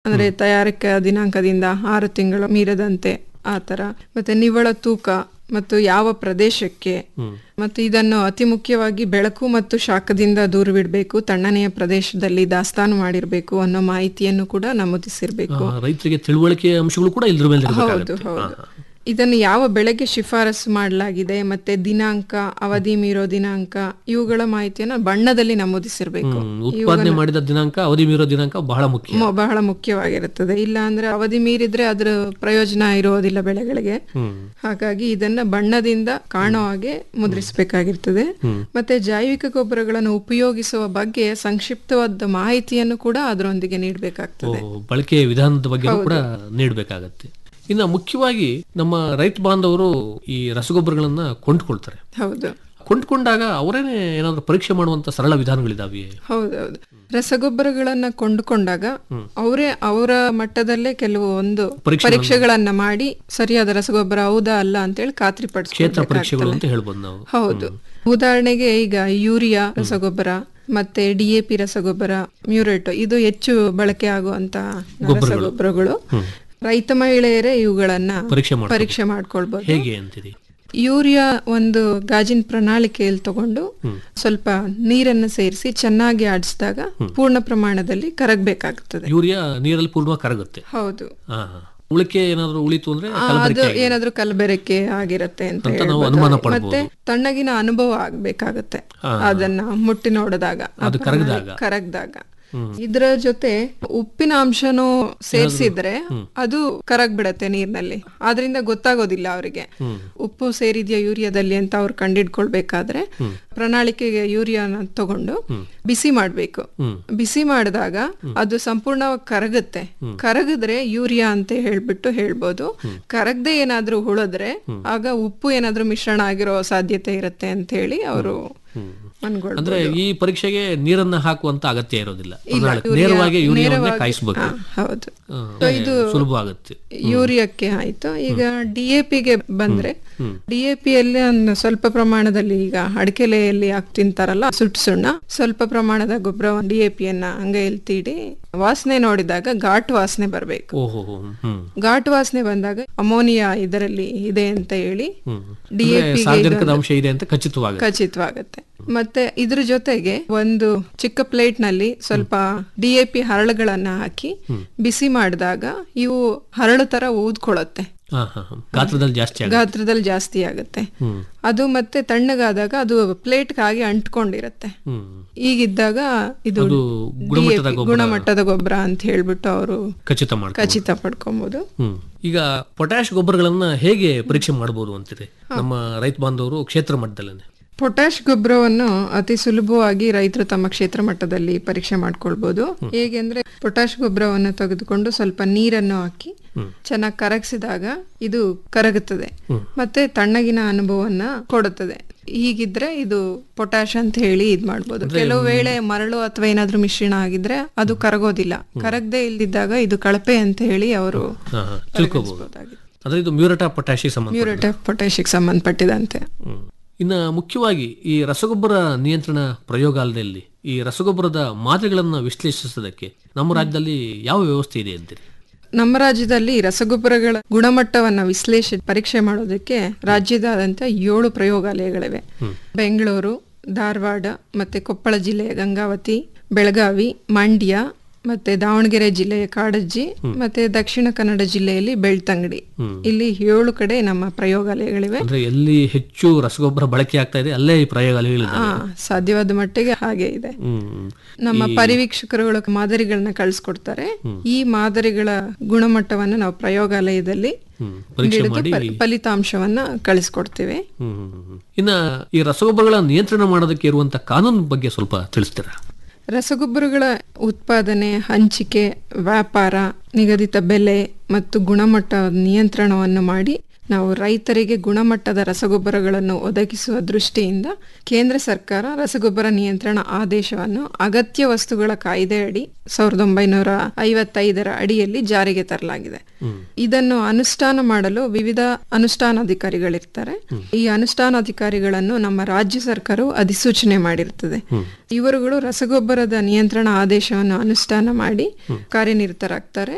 ಅಂದ್ರೆ ತಯಾರಿಕಾ ದಿನಾಂಕದಿಂದ ಆರು ತಿಂಗಳು ಮೀರದಂತೆ ಆ ತರ ಮತ್ತೆ ನಿವ್ವಳ ತೂಕ ಮತ್ತು ಯಾವ ಪ್ರದೇಶಕ್ಕೆ ಮತ್ತು ಇದನ್ನು ಅತಿ ಮುಖ್ಯವಾಗಿ ಬೆಳಕು ಮತ್ತು ಶಾಖದಿಂದ ದೂರವಿಡಬೇಕು ತಣ್ಣನೆಯ ಪ್ರದೇಶದಲ್ಲಿ ದಾಸ್ತಾನು ಮಾಡಿರಬೇಕು ಅನ್ನೋ ಮಾಹಿತಿಯನ್ನು ಕೂಡ ನಮೂದಿಸಿರ್ಬೇಕು ಆ, ರೈತರಿಗೆ ತಿಳುವಳಿಕೆ ಅಂಶಗಳು ಕೂಡ ಇದ್ರ ಮೇಲೆ ಹೌದು ಇರಬೇಕಾಗುತ್ತೆ ಹೌದು ಇದನ್ನು ಯಾವ ಬೆಳೆಗೆ ಶಿಫಾರಸು ಮಾಡಲಾಗಿದೆ ಮತ್ತೆ ದಿನಾಂಕ ಅವಧಿ ಮೀರೋ ದಿನಾಂಕ ಇವುಗಳ ಮಾಹಿತಿಯನ್ನು ಬಣ್ಣದಲ್ಲಿ ನಮೂದಿಸಿರ್ಬೇಕು ಉತ್ಪಾದನೆ ಮಾಡಿದ ದಿನಾಂಕ ಅವಧಿ ಮೀರೋ ದಿನಾಂಕ ಬಹಳ ಮುಖ್ಯ ಮ- ಬಹಳ ಮುಖ್ಯವಾಗಿರುತ್ತದೆ ಇಲ್ಲ ಅಂದ್ರೆ ಅವಧಿ ಮೀರಿದ್ರೆ ಅದ್ರ ಪ್ರಯೋಜನ ಇರುವುದಿಲ್ಲ ಬೆಳೆಗಳಿಗೆ ಹ್ಮ್ ಹಾಗಾಗಿ ಇದನ್ನ ಬಣ್ಣದಿಂದ ಕಾಣೋ ಹಾಗೆ ಮುದ್ರಿಸಬೇಕಾಗಿರ್ತದೆ ಮತ್ತೆ ಜೈವಿಕ ಗೊಬ್ಬರಗಳನ್ನು ಉಪಯೋಗಿಸುವ ಬಗ್ಗೆ ಸಂಕ್ಷಿಪ್ತವಾದ ಮಾಹಿತಿಯನ್ನು ಕೂಡ ಅದರೊಂದಿಗೆ ನೀಡಬೇಕಾಗ್ತದೆ ಓ, ಬಳಕೆಯ ವಿಧಾನದ ಬಗ್ಗೆ ಕೂಡ ನೀಡಬೇಕಾಗತ್ತೆ ಇನ್ನು ಮುಖ್ಯವಾಗಿ ನಮ್ಮ ರೈತ ಬಾಂಧವರು ಈ ರಸಗೊಬ್ಬರಗಳನ್ನ ಕೊಂಡ್ಕೊಳ್ತಾರೆ ಹೌದು ಕೊಂಡ್ಕೊಂಡಾಗ ಅವರೇನೆ ಏನಾದ್ರು ಪರೀಕ್ಷೆ ಮಾಡುವಂತ ಸರಳ ವಿಧಾನಗಳಿದಾವೆ ಹೌದೌದು ರಸಗೊಬ್ಬರಗಳನ್ನ ಕೊಂಡುಕೊಂಡಾಗ ಅವರೇ ಅವರ ಮಟ್ಟದಲ್ಲೇ ಕೆಲವು ಒಂದು ಪರೀಕ್ಷೆಗಳನ್ನ ಮಾಡಿ ಸರಿಯಾದ ರಸಗೊಬ್ಬರ ಹೌದಾ ಅಲ್ಲ ಅಂತೇಳಿ ಖಾತ್ರಿ ಕ್ಷೇತ್ರ ಪರೀಕ್ಷೆಗಳು ಪಡಿಸ್ಕೊಳ್ಬೇಕಾಗ್ತದೆ ಅಂತ ಹೇಳ್ಬೋದು ನಾವು ಹೌದು ಉದಾಹರಣೆಗೆ ಈಗ ಯೂರಿಯಾ ರಸಗೊಬ್ಬರ ಮತ್ತೆ ಡಿಎಪಿ ರಸಗೊಬ್ಬರ ಮ್ಯೂರೇಟ್ ಇದು ಹೆಚ್ಚು ಬಳಕೆ ಆಗುವಂತ ರಸಗೊಬ್ಬರಗಳು ರೈತ ಮಹಿಳೆಯರೇ ಇವುಗಳನ್ನ ಪರೀಕ್ಷೆ ಮಾಡಿ ಪರೀಕ್ಷೆ ಮಾಡ್ಕೊಳ್ಬಹುದು ಹೇಗೆ ಅಂತೀರಿ ಯೂರಿಯಾ ಒಂದು ಗಾಜಿನ ಪ್ರಣಾಳಿಕೆಯಲ್ಲಿ ತಗೊಂಡು ಸ್ವಲ್ಪ ನೀರನ್ನು ಸೇರಿಸಿ ಚೆನ್ನಾಗಿ ಆಡಿಸಿದಾಗ ಪೂರ್ಣ ಪ್ರಮಾಣದಲ್ಲಿ ಕರಗಬೇಕಾಗುತ್ತದೆ ಯೂರಿಯಾ ನೀರಲ್ಲಿ ಪೂರ್ಣ ಕರಗುತ್ತೆ ಹೌದು ಹಾ ಹಾ. ಉಳಿಕೆ ಏನಾದ್ರು ಉಳಿತು ಅಂದ್ರೆ ಆ, ಅದು ಏನಾದ್ರೂ ಕಲಬೆರಕೆ ಆಗಿರತ್ತೆ ಅಂತ ಅಂತ ನಾವು ಹೇಳ್ಬೋದು. ಅನುಮಾನ ಮತ್ತೆ ತಣ್ಣಗಿನ ಅನುಭವ ಆಗ್ಬೇಕಾಗತ್ತೆ ಅದನ್ನ ಮುಟ್ಟಿ ನೋಡಿದಾಗ ಅದು ಕರಗದಾಗ. ಕರಗ್ದಾಗ ಇದ್ರ ಜೊತೆ ಉಪ್ಪಿನ ಅಂಶನೂ ಸೇರಿಸಿದ್ರೆ ಅದು ಕರಗ್ ಬಿಡತ್ತೆ ನೀರ್ನಲ್ಲಿ ಆದ್ರಿಂದ ಗೊತ್ತಾಗೋದಿಲ್ಲ ಅವರಿಗೆ ಉಪ್ಪು ಸೇರಿದ್ಯಾ ಯೂರಿಯಾದಲ್ಲಿ ಅಂತ ಅವ್ರು ಕಂಡಿಡ್ಕೊಳ್ಬೇಕಾದ್ರೆ ಪ್ರಣಾಳಿಕೆಗೆ ಯೂರಿಯಾನ ತಗೊಂಡು ಬಿಸಿ ಮಾಡ್ಬೇಕು ಬಿಸಿ ಮಾಡಿದಾಗ ಅದು ಸಂಪೂರ್ಣವಾಗಿ ಕರಗುತ್ತೆ ಕರಗಿದ್ರೆ ಯೂರಿಯಾ ಅಂತ ಹೇಳ್ಬಿಟ್ಟು ಹೇಳ್ಬೋದು ಕರಗದೆ ಏನಾದ್ರೂ ಹುಳಿದ್ರೆ ಆಗ ಉಪ್ಪು ಏನಾದ್ರೂ ಮಿಶ್ರಣ ಆಗಿರೋ ಸಾಧ್ಯತೆ ಇರುತ್ತೆ ಅಂತ ಹೇಳಿ ಅವರು ಅನ್ಕೊಳ್ಬೋದು ಅಂದ್ರೆ ಈ ಪರೀಕ್ಷೆಗೆ ನೀರನ್ನ ಹಾಕುವಂತ ಅಗತ್ಯ ಇರೋದಿಲ್ಲ ಪ್ರಣಾಳಿಕೆ. ನೇರವಾಗಿ ಯೂರಿಯಾವನ್ನೇ ಕಾಯಿಸ್ಬೇಕು ಹೌದು ಆ, ಸುಲಭ ಆಗುತ್ತೆ ಯೂರಿಯಾಕ್ಕೆ ಆಯ್ತು ಈಗ ಡಿಎಪಿಗೆ ಬಂದ್ರೆ ಡಿಎಪಿಯಲ್ಲಿ ಒಂದು ಸ್ವಲ್ಪ ಪ್ರಮಾಣದಲ್ಲಿ ಈಗ ಅಡಕೆಲೆಯಲ್ಲಿ ಹಾಕಿ ತಿಂತಾರಲ್ಲ ಸುಟ್ಟು ಸುಣ್ಣ ಸ್ವಲ್ಪ ಪ್ರಮಾಣದ ಗೊಬ್ಬರ ಡಿಎಪಿಯನ್ನ ಅಂಗೈಯಲ್ಲಿ ತೀಡಿ ವಾಸನೆ ನೋಡಿದಾಗ ಘಾಟ್ ವಾಸನೆ ಬರಬೇಕು ಓಹೋ ಹ್ಮ್ ಘಾಟ್ ವಾಸನೆ ಬಂದಾಗ ಅಮೋನಿಯಾ ಇದರಲ್ಲಿ ಇದೆ ಅಂತ ಹೇಳಿ ಹ್ಮ್ ಡಿಎಪಿ ಸಾರ್ವಜನಿಕದ ಅಂಶ ಇದೆ ಅಂತ ಖಚಿತವಾಗುತ್ತೆ ಖಚಿತವಾಗುತ್ತೆ ಮತ್ತೆ ಇದ್ರ ಜೊತೆಗೆ ಒಂದು ಚಿಕ್ಕ ಪ್ಲೇಟ್ ನಲ್ಲಿ ಸ್ವಲ್ಪ ಡಿಎಪಿ ಹರಳುಗಳನ್ನ ಹಾಕಿ ಬಿಸಿ ಮಾಡಿದಾಗ ಇವು ಹರಳು ತರ ಊದ್ಕೊಳ್ಳುತ್ತೆ ಹಾ ಹಾ ಹಾ. ಗಾತ್ರದಲ್ಲಿ ಜಾಸ್ತಿ ಆಗುತ್ತೆ ಗಾತ್ರದಲ್ಲಿ ಜಾಸ್ತಿ ಆಗುತ್ತೆ ಹ್ಮ್ ಅದು ಮತ್ತೆ ತಣ್ಣಗಾದಾಗ ಅದು ಪ್ಲೇಟ್ ಆಗಿ ಅಂಟ್ಕೊಂಡಿರತ್ತೆ ಹ್ಮ್ ಈಗಿದ್ದಾಗ ಇದು ಅದು ಗುಣಮಟ್ಟದ DAP, ಗುಣಮಟ್ಟದ ಗೊಬ್ಬರ ಅಂತ ಹೇಳ್ಬಿಟ್ಟು ಅವರು ಖಚಿತ ಮಾಡ್ಕೊ ಖಚಿತ ಪಡ್ಕೊಬಹುದು ಹ್ಮ್ ಈಗ ಪೊಟ್ಯಾಶ್ ಗೊಬ್ಬರಗಳನ್ನ ಹೇಗೆ ಪರೀಕ್ಷೆ ಮಾಡಬಹುದು ಅಂತೀರಿ ನಮ್ಮ ರೈತ ಬಾಂಧವರು ಕ್ಷೇತ್ರ ಮಟ್ಟದಲ್ಲೇ ಪೊಟ್ಯಾಶ್ ಗೊಬ್ಬರವನ್ನು ಅತಿ ಸುಲಭವಾಗಿ ರೈತರು ತಮ್ಮ ಕ್ಷೇತ್ರ ಮಟ್ಟದಲ್ಲಿ ಪರೀಕ್ಷೆ ಮಾಡ್ಕೊಳ್ಬಹುದು ಹೇಗೆಂದ್ರೆ ಪೊಟ್ಯಾಶ್ ಗೊಬ್ಬರವನ್ನು ತೆಗೆದುಕೊಂಡು ಸ್ವಲ್ಪ ನೀರನ್ನು ಹಾಕಿ ಚೆನ್ನಾಗಿ ಕರಗಿಸಿದಾಗ ಇದು ಕರಗುತ್ತದೆ ಮತ್ತೆ ತಣ್ಣಗಿನ ಅನುಭವವನ್ನ ಕೊಡುತ್ತದೆ ಹೀಗಿದ್ರೆ ಇದು ಪೊಟ್ಯಾಶ್ ಅಂತ ಹೇಳಿ ಇದ್ ಮಾಡ್ಬೋದು ಕೆಲವು ವೇಳೆ ಮರಳು ಅಥವಾ ಏನಾದ್ರೂ ಮಿಶ್ರಣ ಆಗಿದ್ರೆ ಅದು ಕರಗೋದಿಲ್ಲ ಕರಗದೆ ಇಲ್ದಿದ್ದಾಗ ಇದು ಕಳಪೆ ಅಂತ ಹೇಳಿ ಅವರು ಹಾ ಹಾ ತಿಳ್ಕೊಬಹುದು ಅಂದ್ರೆ ಇದು ಮ್ಯೂರಟಾ ಪೊಟ್ಯಾಶಿಗೆ ಸಂಬಂಧ ಮ್ಯೂರೇಟ್ ಆಫ್ ಪೊಟ್ಯಾಶಿಗೆ ಸಂಬಂಧಪಟ್ಟಿದಂತೆ ಹ್ಮ್. ಇನ್ನ ಮುಖ್ಯವಾಗಿ ಈ ರಸಗೊಬ್ಬರ ನಿಯಂತ್ರಣ ಪ್ರಯೋಗಾಲಯದಲ್ಲಿ ಈ ರಸಗೊಬ್ಬರದ ಮಾದರಿಗಳನ್ನ ವಿಶ್ಲೇಷಿಸೋದಕ್ಕೆ ನಮ್ಮ ರಾಜ್ಯದಲ್ಲಿ ಯಾವ ವ್ಯವಸ್ಥೆ ಇದೆ ಅಂತೀರಿ ನಮ್ಮ ರಾಜ್ಯದಲ್ಲಿ ರಸಗೊಬ್ಬರಗಳ ಗುಣಮಟ್ಟವನ್ನ ವಿಶ್ಲೇಷೆ ಪರೀಕ್ಷೆ ಮಾಡೋದಕ್ಕೆ ರಾಜ್ಯದಾದ್ಯಂತ ಏಳು ಪ್ರಯೋಗಾಲಯಗಳಿವೆ ಬೆಂಗಳೂರು ಧಾರವಾಡ ಮತ್ತೆ ಕೊಪ್ಪಳ ಜಿಲ್ಲೆಯ ಗಂಗಾವತಿ ಬೆಳಗಾವಿ ಮಂಡ್ಯ ಮತ್ತೆ ದಾವಣಗೆರೆ ಜಿಲ್ಲೆಯ ಕಾಡಜ್ಜಿ ಮತ್ತೆ ದಕ್ಷಿಣ ಕನ್ನಡ ಜಿಲ್ಲೆಯಲ್ಲಿ ಬೆಳ್ತಂಗಡಿ ಇಲ್ಲಿ ಏಳು ಕಡೆ ನಮ್ಮ ಪ್ರಯೋಗಾಲಯಗಳಿವೆ ಅಂದ್ರೆ ಎಲ್ಲಿ ಹೆಚ್ಚು ರಸಗೊಬ್ಬರ ಬಳಕೆ ಆಗ್ತಾ ಇದೆ ಅಲ್ಲೇ ಈ ಪ್ರಯೋಗಾಲಯಗಳಿದೆ ಆ ಸಾಧ್ಯವಾದ ಮಟ್ಟಿಗೆ ಹಾಗೆ ಇದೆ ಹ್ಮ್ ನಮ್ಮ ಪರಿವೀಕ್ಷಕರುಗಳು ಮಾದರಿಗಳನ್ನ ಕಳಿಸ್ಕೊಡ್ತಾರೆ ಈ ಮಾದರಿಗಳ ಗುಣಮಟ್ಟವನ್ನು ನಾವು ಪ್ರಯೋಗಾಲಯದಲ್ಲಿ ಹ್ಮ್ ಪರೀಕ್ಷೆ ಹಿಡಿದು ಮಾಡಿ ಫಲಿ- ಫಲಿತಾಂಶವನ್ನ ಕಳಿಸ್ಕೊಡ್ತೇವೆ ಹ್ಮ್ ಹ್ಮ್, ಹ್ಮ್. ಇನ್ನ ಈ ರಸಗೊಬ್ಬರಗಳ ನಿಯಂತ್ರಣ ಮಾಡೋದಕ್ಕೆ ಇರುವಂತ ಕಾನೂನು ಬಗ್ಗೆ ಸ್ವಲ್ಪ ತಿಳಿಸ್ತೀರಾ ರಸಗೊಬ್ಬರಗಳ ಉತ್ಪಾದನೆ ಹಂಚಿಕೆ ವ್ಯಾಪಾರ ನಿಗದಿತ ಬೆಲೆ ಮತ್ತು ಗುಣಮಟ್ಟ ನಿಯಂತ್ರಣವನ್ನು ಮಾಡಿ ನಾವು ರೈತರಿಗೆ ಗುಣಮಟ್ಟದ ರಸಗೊಬ್ಬರಗಳನ್ನು ಒದಗಿಸುವ ದೃಷ್ಟಿಯಿಂದ ಕೇಂದ್ರ ಸರ್ಕಾರ ರಸಗೊಬ್ಬರ ನಿಯಂತ್ರಣ ಆದೇಶವನ್ನು ಅಗತ್ಯ ವಸ್ತುಗಳ ಕಾಯ್ದೆಯಡಿ ಸಾವಿರದ ಒಂಬೈನೂರ ಐವತ್ತೈದರ ಅಡಿಯಲ್ಲಿ ಜಾರಿಗೆ ತರಲಾಗಿದೆ ಇದನ್ನು ಅನುಷ್ಠಾನ ಮಾಡಲು ವಿವಿಧ ಅನುಷ್ಠಾನಾಧಿಕಾರಿಗಳಿರ್ತಾರೆ ಈ ಅನುಷ್ಠಾನಾಧಿಕಾರಿಗಳನ್ನು ನಮ್ಮ ರಾಜ್ಯ ಸರ್ಕಾರವು ಅಧಿಸೂಚನೆ ಮಾಡಿರ್ತದೆ ಇವರುಗಳು ರಸಗೊಬ್ಬರದ ನಿಯಂತ್ರಣ ಆದೇಶವನ್ನು ಅನುಷ್ಠಾನ ಮಾಡಿ ಕಾರ್ಯನಿರತರಾಗ್ತಾರೆ